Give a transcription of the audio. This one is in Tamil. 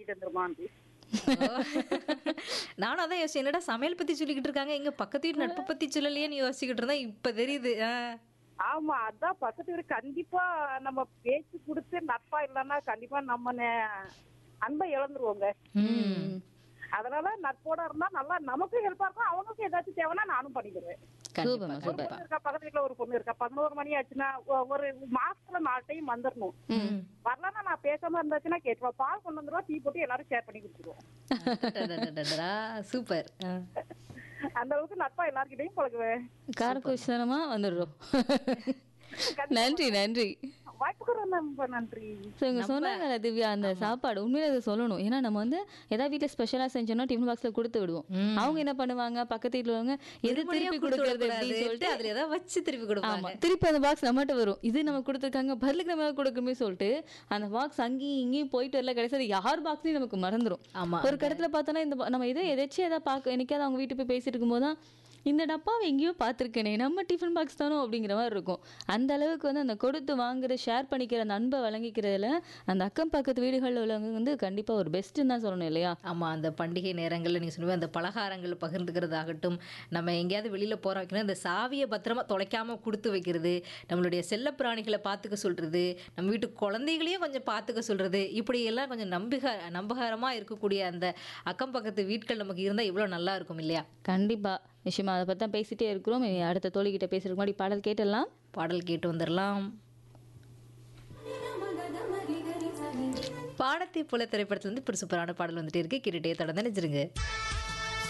வாங்கிட்டு வந்துருமான்னு நானும் அதான் யோசிச்சேன் என்னடா சமையல் பத்தி சொல்லிக்கிட்டு இருக்காங்க எங்க பக்கத்து வீட்டு நட்பு பத்தி சொல்லலையேன்னு யோசிச்சுக்கிட்டு இருந்தா இப்ப தெரியுது ஆ. ஆமா அதான் பக்கத்து வீடு கண்டிப்பா நம்ம பேச்சு கொடுத்து நட்பா இல்லைன்னா கண்டிப்பா நம்ம நே- அன்பை இழந்துருவோங்க ம். அதனால நட்போட இருந்தா நல்லா நமக்கும் ஹெல்ப்பா இருக்கும் அவனுக்கும் ஏதாச்சும் தேவைன்னா நானும் பண்ணிக்கிறேன் கண்டிப்பா, சூப்பர்மா, ஒரு சூப்பர். பொண்ணு இருக்கா பக்கத்து வீட்டுல ஒரு பொண்ணு இருக்கா பதினோரு மணி ஆச்சுன்னா ஒ- ஒரு மாசத்துல நாலு டைம் வந்துடணும் வரலன்னா நான் பேசாம இருந்தாச்சுன்னா கேட்டுருவா பால் கொண்டு வந்துருவா டீ போட்டு எல்லாரும் ஷேர் பண்ணி கொடுத்துருவோம் டடடடடடா, சூப்பர் ஆ. அந்த அளவுக்கு நட்பா எல்லார்கிட்டயும் பழகுவேன் காரக்குஷனமா வந்துடுறோம் நன்றி நன்றி வாய்ப்புக்கு ரொம்ப நன்றி ஸோ இவங்க சொன்னாங்கல்ல திவ்யா அந்த சாப்பாடு உண்மையிலே அதை சொல்லணும் ஏன்னா நம்ம வந்து ஏதாவது வீட்டில் ஸ்பெஷலாக செஞ்சோம்னா டிஃபன் பாக்ஸில் கொடுத்து விடுவோம் அவங்க என்ன பண்ணுவாங்க பக்கத்து வீட்டில் உள்ளவங்க எது வெறுமனையா திருப்பி கொடுத்து கொடுக்கறது அப்படின்னு விடக்கூடாது. சொல்லிட்டு அதுல ஏதாவது வச்சு திருப்பி கொடுப்பாங்க ஆமா திருப்பி அந்த பாக்ஸ் நம்மகிட்ட வரும் இது நம்ம கொடுத்துருக்காங்க பதிலுக்கு நம்ம கொடுக்கணுமே சொல்லிட்டு அந்த பாக்ஸ் அங்கேயும் இங்கேயும் போயிட்டு வரல கடைசி அது யார் பாக்ஸ்லையும் நமக்கு மறந்துடும் ஆமா ஒரு கடத்துல பார்த்தோன்னா இந்த பா- நம்ம எதோ எதாச்சும் எதாவது பார்க்க என்னைக்காவது அவங்க வீட்டுக்கு போய் பேசிட்டு இருக்கும்போது தான் இந்த டப்பாவை எங்கேயோ பார்த்துருக்கேனே நம்ம டிஃபன் பாக்ஸ் தானோ அப்படிங்கிற மாதிரி இருக்கும் அந்த அளவுக்கு வந்து அந்த கொடுத்து வாங்குற ஷேர் பண்ணிக்கிற அந்த அன்பை வழங்கிக்கிறதுல அந்த அக்கம் பக்கத்து வீடுகளில் உள்ளவங்க வந்து கண்டிப்பாக ஒரு பெஸ்ட்டுன்னு தான் சொல்லணும் இல்லையா ஆமா அந்த பண்டிகை நேரங்கள்ல நீங்க சொன்ன அந்த பலகாரங்கள் பகிர்ந்துக்கிறதாகட்டும் நம்ம எங்கேயாவது வெளியில போற வைக்கணும் இந்த சாவியை பத்திரமா தொலைக்காம கொடுத்து வைக்கிறது நம்மளுடைய செல்ல பிராணிகளை பார்த்துக்க சொல்றது நம்ம வீட்டு குழந்தைகளையும் கொஞ்சம் பார்த்துக்க சொல்றது இப்படி எல்லாம் கொஞ்சம் நம்பிக நம்பகரமா இருக்கக்கூடிய அந்த அக்கம் பக்கத்து வீட்கள் நமக்கு இருந்தா இவ்வளவு நல்லா இருக்கும் இல்லையா கண்டிப்பாக நிச்சயமா அதை பற்றி தான் பேசிட்டே இருக்கிறோம் இனி அடுத்த தோழிக்கிட்ட பேசுறதுக்கு முன்னாடி பாடல் கேட்டுடலாம் பாடல் கேட்டு வந்துடலாம் பாடத்தை போல திரைப்படத்துல இருந்து இப்படி சூப்பரான பாடல் வந்துட்டே இருக்கு கேட்டுட்டே தொடர்ந்து நினைச்சிருங்க